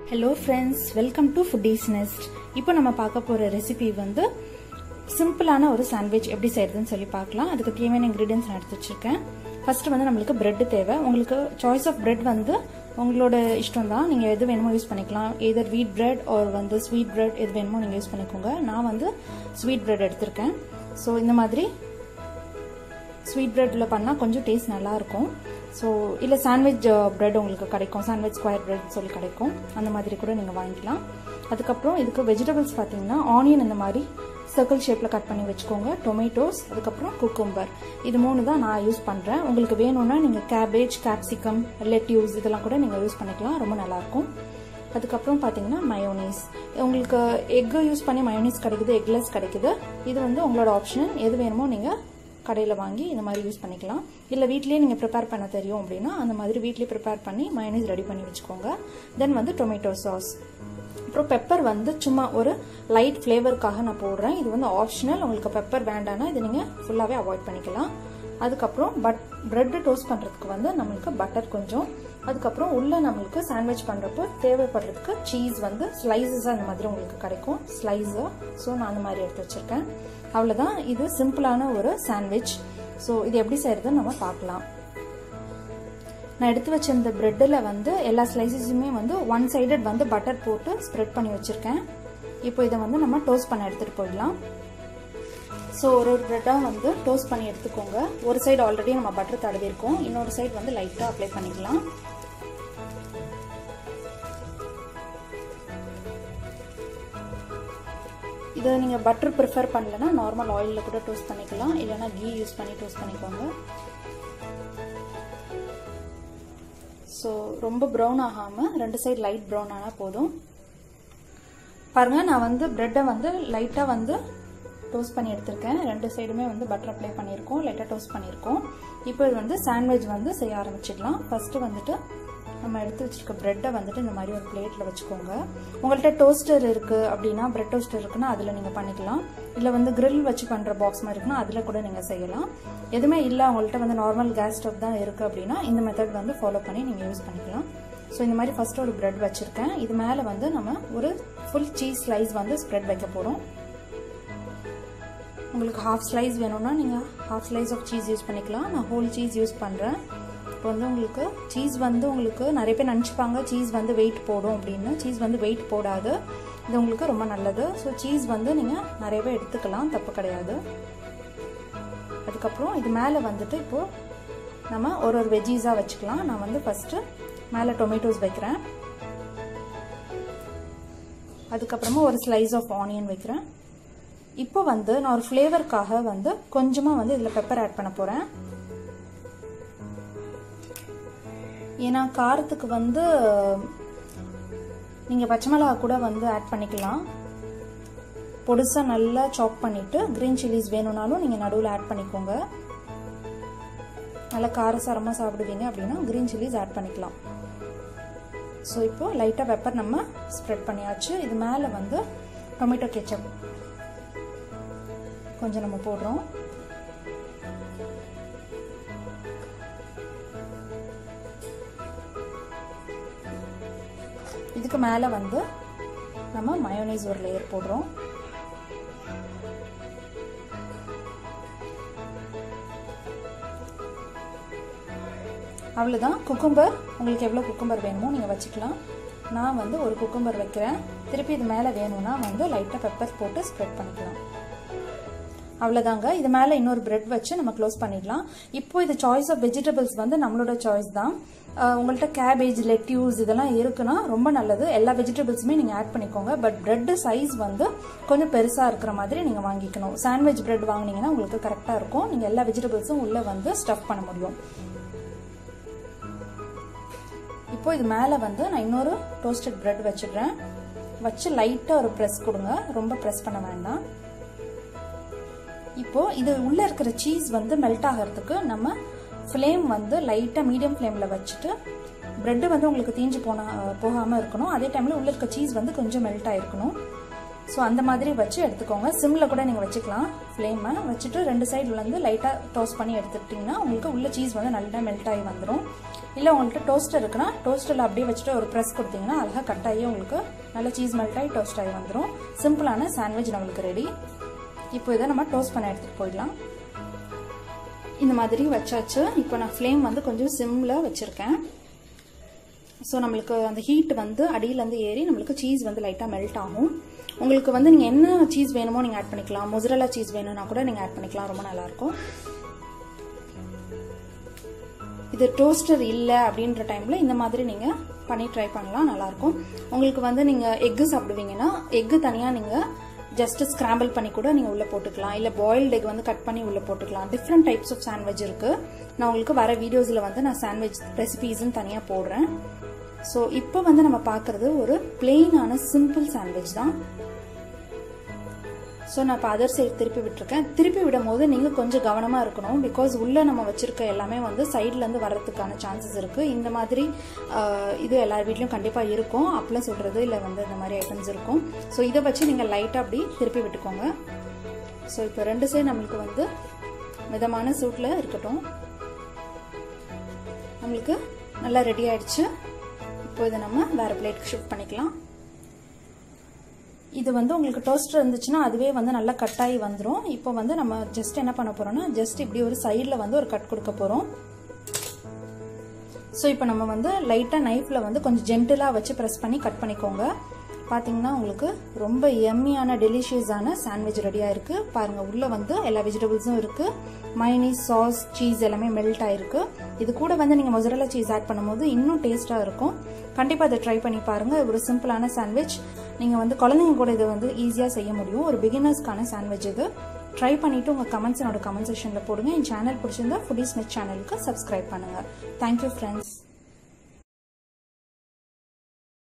hello friends welcome to Foodies Nest இப்போ நம்ம பார்க்க போகிற ரெசிபி வந்து சிம்பிளான ஒரு சாண்ட்விச் எப்படி செய்யறதுன்னு சொல்லி பார்க்கலாம் அதுக்கு தேவையான இன்க்ரீடியன்ஸ் நான் எடுத்து வச்சிருக்கேன் ஃபர்ஸ்ட் வந்து நம்மளுக்கு பிரெட் தேவை உங்களுக்கு சாய்ஸ் ஆஃப் பிரெட் வந்து உங்களோட இஷ்டம் தான் நீங்கள் எது வேணுமோ யூஸ் பண்ணிக்கலாம் எதர் வீட் பிரெட் ஒரு வந்து ஸ்வீட் பிரெட் எது வேணுமோ நீங்கள் யூஸ் பண்ணிக்கோங்க நான் வந்து ஸ்வீட் பிரெட் எடுத்திருக்கேன் ஸோ இந்த மாதிரி ஸ்வீட் பிரெட்டில் பண்ணால் கொஞ்சம் டேஸ்ட் நல்லாயிருக்கும் ஸோ இல்லை சாண்ட்விச் பிரெட் உங்களுக்கு கிடைக்கும் சாண்ட்விச் ஸ்கொயர் பிரெட் சொல்லி கிடைக்கும் அந்த மாதிரி கூட நீங்கள் வாங்கிக்கலாம் அதுக்கப்புறம் இதுக்கு வெஜிடபிள்ஸ் பார்த்தீங்கன்னா ஆனியன் இந்த மாதிரி சர்க்கிள் ஷேப்பில் கட் பண்ணி வச்சுக்கோங்க டொமேட்டோஸ் அதுக்கப்புறம் குக்கும்பர் இது மூணு தான் நான் யூஸ் பண்ணுறேன் உங்களுக்கு வேணும்னா நீங்கள் கேபேஜ் கேப்சிகம் லெட்யூஸ் இதெல்லாம் கூட நீங்கள் யூஸ் பண்ணிக்கலாம் ரொம்ப நல்லாயிருக்கும் அதுக்கப்புறம் பார்த்தீங்கன்னா மயோனீஸ் உங்களுக்கு எக்கு யூஸ் பண்ணி மயோனீஸ் கிடைக்குது எக்லெஸ் கிடைக்குது இது வந்து உங்களோட ஆப்ஷன் எது வேணுமோ நீங்கள் கடையில் வாங்கி இந்த மாதிரி யூஸ் பண்ணிக்கலாம் இல்லை வீட்லேயே நீங்கள் ப்ரிப்பேர் பண்ண தெரியும் அப்படின்னா அந்த மாதிரி வீட்லேயே ப்ரிப்பேர் பண்ணி மயோனீஸ் ரெடி பண்ணி வச்சுக்கோங்க தென் வந்து டொமேட்டோ சாஸ் அப்புறம் பெப்பர் வந்து சும்மா ஒரு லைட் ஃப்ளேவருக்காக நான் போடுறேன் இது வந்து ஆப்ஷனல் உங்களுக்கு பெப்பர் வேண்டானா இது நீங்கள் ஃபுல்லாகவே அவாய்ட் பண்ணிக்கலாம் அதுக்கப்புறம் பட் ப்ரெட்டு டோஸ்ட் பண்ணுறதுக்கு வந்து நம்மளுக்கு பட்டர் கொஞ்சம் அதுக்கப்புறம் உள்ள நம்மளுக்கு சாண்ட்விச் பண்ணுறப்போ தேவைப்படுறதுக்கு சீஸ் வந்து ஸ்லைசஸாக அந்த மாதிரி உங்களுக்கு கிடைக்கும் ஸ்லைஸாக ஸோ நான் அந்த மாதிரி எடுத்து வச்சுருக்கேன் அவ்வளோதான் இது சிம்பிளான ஒரு சாண்ட்விச் ஸோ இது எப்படி செய்யறதுன்னு நம்ம பார்க்கலாம் நான் எடுத்து வச்ச இந்த ப்ரெட்டில் வந்து எல்லா ஸ்லைசஸுமே வந்து ஒன் சைடட் வந்து பட்டர் போட்டு ஸ்ப்ரெட் பண்ணி வச்சுருக்கேன் இப்போ இதை வந்து நம்ம டோஸ்ட் பண்ண எடுத்துகிட்டு போயிடலாம் ஸோ ஒரு ஒரு ப்ரெட்டாக வந்து டோஸ்ட் பண்ணி எடுத்துக்கோங்க ஒரு சைடு ஆல்ரெடி நம்ம பட்டர் தடவிருக்கோம் இன்னொரு சைடு வந்து லைட்டாக அப்ளை பண்ணிக்கலாம் இதை நீங்கள் பட்டர் ப்ரிஃபர் பண்ணலன்னா நார்மல் ஆயிலில் கூட டோஸ்ட் பண்ணிக்கலாம் இல்லைனா கீ யூஸ் பண்ணி டோஸ்ட் பண்ணிக்கோங்க ஸோ ரொம்ப ப்ரௌன் ஆகாமல் ரெண்டு சைடு லைட் ப்ரௌன் ஆனால் போதும் பாருங்கள் நான் வந்து ப்ரெட்டை வந்து லைட்டாக வந்து டோஸ்ட் பண்ணி எடுத்திருக்கேன் ரெண்டு சைடுமே வந்து பட்டர் அப்ளை பண்ணியிருக்கோம் லைட்டாக டோஸ்ட் பண்ணியிருக்கோம் இப்போ இது வந்து சாண்ட்விச் வந்து செய்ய ஆரம்பிச்சிடலாம் ஃபஸ்ட்டு வந்துட்டு நம்ம எடுத்து வச்சிருக்க ப்ரெட்டை வந்துட்டு இந்த மாதிரி ஒரு பிளேட்டில் வச்சுக்கோங்க உங்கள்கிட்ட டோஸ்டர் இருக்குது அப்படின்னா ப்ரெட் டோஸ்டர் இருக்குன்னா அதில் நீங்கள் பண்ணிக்கலாம் இல்லை வந்து கிரில் வச்சு பண்ணுற பாக்ஸ் மாதிரி இருக்குன்னா அதில் கூட நீங்கள் செய்யலாம் எதுவுமே இல்லை உங்கள்கிட்ட வந்து நார்மல் கேஸ் ஸ்டவ் தான் இருக்குது அப்படின்னா இந்த மெத்தட் வந்து ஃபாலோ பண்ணி நீங்கள் யூஸ் பண்ணிக்கலாம் ஸோ இந்த மாதிரி ஃபஸ்ட்டு ஒரு ப்ரெட் வச்சுருக்கேன் இது மேலே வந்து நம்ம ஒரு ஃபுல் சீஸ் ஸ்லைஸ் வந்து ஸ்ப்ரெட் வைக்க போகிறோம் உங்களுக்கு ஹாஃப் ஸ்லைஸ் வேணும்னா நீங்கள் half slice of cheese use பண்ணிக்கலாம் நான் ஹோல் சீஸ் யூஸ் பண்ணுறேன் இப்போ வந்து உங்களுக்கு சீஸ் வந்து உங்களுக்கு நிறைய பேர் நினச்சிப்பாங்க சீஸ் வந்து வெயிட் போடும் அப்படின்னு சீஸ் வந்து வெயிட் போடாது இது உங்களுக்கு ரொம்ப நல்லது ஸோ சீஸ் வந்து நீங்கள் நிறையவே எடுத்துக்கலாம் தப்பு கிடையாது அதுக்கப்புறம் இது மேலே வந்துட்டு இப்போது நம்ம ஒரு ஒரு வெஜ்ஜீஸாக வச்சுக்கலாம் நான் வந்து ஃபஸ்ட்டு மேலே டொமேட்டோஸ் வைக்கிறேன் அதுக்கப்புறமா ஒரு ஸ்லைஸ் ஆஃப் ஆனியன் வைக்கிறேன் இப்போ வந்து நான் ஒரு ஃப்ளேவருக்காக வந்து கொஞ்சமாக வந்து இதில் பெப்பர் ஆட் பண்ண போகிறேன் ஏன்னா காரத்துக்கு வந்து நீங்கள் பச்சை மிளகா கூட வந்து ஆட் பண்ணிக்கலாம் பொடிசாக நல்லா சாப் பண்ணிவிட்டு க்ரீன் சில்லிஸ் வேணும்னாலும் நீங்கள் நடுவில் ஆட் பண்ணிக்கோங்க நல்லா காரசாரமாக சாப்பிடுவீங்க அப்படின்னா க்ரீன் சில்லிஸ் ஆட் பண்ணிக்கலாம் ஸோ இப்போ லைட்டாக பெப்பர் நம்ம ஸ்ப்ரெட் பண்ணியாச்சு இது மேலே வந்து டொமேட்டோ கெச்சப் கொஞ்சம் நம்ம போடுறோம் இதுக்கு மேலே வந்து நம்ம மயோனைஸ் ஒரு லேயர் போடுறோம் அவ்வளோதான் குக்கும்பர் உங்களுக்கு எவ்வளோ குக்கும்பர் வேணுமோ நீங்கள் வச்சுக்கலாம் நான் வந்து ஒரு குக்கும்பர் வைக்கிறேன் திருப்பி இது மேலே வேணும்னா வந்து லைட்டாக பெப்பர் போட்டு ஸ்ப்ரெட் பண்ணிக்கலாம் அவ்வளோதாங்க இது மேலே இன்னொரு பிரெட் வச்சு நம்ம க்ளோஸ் பண்ணிடலாம் இப்போ இது சாய்ஸ் ஆஃப் வெஜிடபிள்ஸ் வந்து நம்மளோட சாய்ஸ் தான் உங்கள்கிட்ட கேபேஜ் லெட்யூஸ் இதெல்லாம் இருக்குன்னா ரொம்ப நல்லது எல்லா வெஜிடபிள்ஸுமே நீங்கள் ஆட் பண்ணிக்கோங்க பட் பிரெட் சைஸ் வந்து கொஞ்சம் பெருசாக இருக்கிற மாதிரி நீங்கள் வாங்கிக்கணும் சாண்ட்விச் பிரெட் வாங்கினீங்கன்னா உங்களுக்கு கரெக்டாக இருக்கும் நீங்கள் எல்லா வெஜிடபிள்ஸும் உள்ளே வந்து ஸ்டஃப் பண்ண முடியும் இப்போ இது மேலே வந்து நான் இன்னொரு டோஸ்டட் பிரெட் வச்சிடுறேன் வச்சு லைட்டாக ஒரு ப்ரெஸ் கொடுங்க ரொம்ப ப்ரெஸ் பண்ண வேண்டாம் இப்போ இது உள்ள இருக்கிற சீஸ் வந்து மெல்ட் ஆகிறதுக்கு நம்ம ஃப்ளேம் வந்து லைட்டாக மீடியம் ஃப்ளேமில் வச்சுட்டு ப்ரெட்டு வந்து உங்களுக்கு தீஞ்சு போனா போகாமல் இருக்கணும் அதே டைமில் உள்ள இருக்க சீஸ் வந்து கொஞ்சம் மெல்ட் ஆகிருக்கணும் ஸோ அந்த மாதிரி வச்சு எடுத்துக்கோங்க சிம்மில் கூட நீங்கள் வச்சுக்கலாம் ஃப்ளேமை வச்சுட்டு ரெண்டு சைடில் வந்து லைட்டாக டோஸ்ட் பண்ணி எடுத்துக்கிட்டிங்கன்னா உங்களுக்கு உள்ள சீஸ் வந்து நல்லா மெல்ட் ஆகி வந்துடும் இல்லை உங்கள்கிட்ட டோஸ்டர் இருக்குன்னா டோஸ்டரில் அப்படியே வச்சுட்டு ஒரு ப்ரெஸ் கொடுத்தீங்கன்னா அழகாக கட் ஆகி உங்களுக்கு நல்ல சீஸ் மெல்ட் ஆகி டோஸ்ட் ஆகி வந்துடும் சிம்பிளான சாண்ட்விச் நம்மளுக்கு ரெடி இப்போ இதை நம்ம டோஸ்ட் பண்ண எடுத்துகிட்டு போயிடலாம் இந்த மாதிரி வச்சாச்சு இப்போ நான் ஃப்ளேம் வந்து கொஞ்சம் சிம்மில் வச்சுருக்கேன் ஸோ நம்மளுக்கு அந்த ஹீட் வந்து அடியிலேருந்து ஏறி நம்மளுக்கு சீஸ் வந்து லைட்டாக மெல்ட் ஆகும் உங்களுக்கு வந்து நீங்கள் என்ன சீஸ் வேணுமோ நீங்கள் ஆட் பண்ணிக்கலாம் மொசரலா சீஸ் வேணும்னா கூட நீங்கள் ஆட் பண்ணிக்கலாம் ரொம்ப நல்லாயிருக்கும் இது டோஸ்டர் இல்லை அப்படின்ற டைமில் இந்த மாதிரி நீங்கள் பண்ணி ட்ரை பண்ணலாம் நல்லாயிருக்கும் உங்களுக்கு வந்து நீங்கள் எக்கு சாப்பிடுவீங்கன்னா எக்கு தனியாக நீங்கள் ஜஸ்ட் ஸ்கிராம்பிள் பண்ணி கூட நீங்கள் உள்ளே போட்டுக்கலாம் இல்லை பாயில்டு எக் வந்து கட் பண்ணி உள்ளே போட்டுக்கலாம் டிஃப்ரெண்ட் டைப்ஸ் ஆஃப் சாண்ட்விச் இருக்குது நான் உங்களுக்கு வர வீடியோஸில் வந்து நான் சாண்ட்விச் ரெசிபீஸ்ன்னு தனியாக போடுறேன் ஸோ இப்போ வந்து நம்ம பார்க்குறது ஒரு பிளெயினான சிம்பிள் சாண்ட்விச் தான் ஸோ நான் இப்போ அதர் சைடு திருப்பி விட்டுருக்கேன் திருப்பி விடும் போது நீங்கள் கொஞ்சம் கவனமாக இருக்கணும் பிகாஸ் உள்ளே நம்ம வச்சுருக்க எல்லாமே வந்து சைட்லேருந்து வர்றதுக்கான சான்சஸ் இருக்குது இந்த மாதிரி இது எல்லார் வீட்லையும் கண்டிப்பாக இருக்கும் அப்பெல்லாம் சொல்கிறது இல்லை வந்து இந்த மாதிரி ஐட்டம்ஸ் இருக்கும் ஸோ இதை வச்சு நீங்கள் லைட்டாக அப்படி திருப்பி விட்டுக்கோங்க ஸோ இப்போ ரெண்டு சைடு நம்மளுக்கு வந்து மிதமான சூட்டில் இருக்கட்டும் நம்மளுக்கு நல்லா ரெடி ஆயிடுச்சு இப்போ இதை நம்ம வேறு பிளேட்க்கு ஷிஃப்ட் பண்ணிக்கலாம் இது வந்து உங்களுக்கு டோஸ்டர் இருந்துச்சுன்னா அதுவே வந்து நல்லா கட்டாகி வந்துடும் இப்போ வந்து நம்ம ஜஸ்ட் என்ன பண்ண போறோம்னா ஜஸ்ட் இப்படி ஒரு சைடில் வந்து ஒரு கட் கொடுக்க போகிறோம் ஸோ இப்போ நம்ம வந்து லைட்டாக நைஃப்பில் வந்து கொஞ்சம் ஜென்டிலாக வச்சு ப்ரெஸ் பண்ணி கட் பண்ணிக்கோங்க பார்த்தீங்கன்னா உங்களுக்கு ரொம்ப எம்மியான டெலிஷியஸான சாண்ட்விச் ரெடியாக இருக்குது பாருங்கள் உள்ளே வந்து எல்லா வெஜிடபிள்ஸும் இருக்குது மைனீஸ் சாஸ் சீஸ் எல்லாமே மெல்ட் ஆயிருக்கு இது கூட வந்து நீங்கள் மொசரலா சீஸ் ஆட் பண்ணும்போது இன்னும் டேஸ்ட்டாக இருக்கும் கண்டிப்பாக அதை ட்ரை பண்ணி பாருங்கள் ஒரு சிம்பிளான சாண்ட்விச் நீங்கள் வந்து குழந்தைங்க கூட இதை வந்து ஈஸியாக செய்ய முடியும் ஒரு பிகினர்ஸ்க்கான சாண்ட்விச் இது ட்ரை பண்ணிவிட்டு உங்கள் கமெண்ட்ஸ் என்னோட கமெண்ட் செக்ஷனில் போடுங்க என் சேனல் பிடிச்சிருந்தா ஃபுடிஸ் மிஸ் சேனலுக்கு சப்ஸ்கிரைப் பண்ணுங்கள் தேங்க்யூ ஃப்ரெண்ட்ஸ்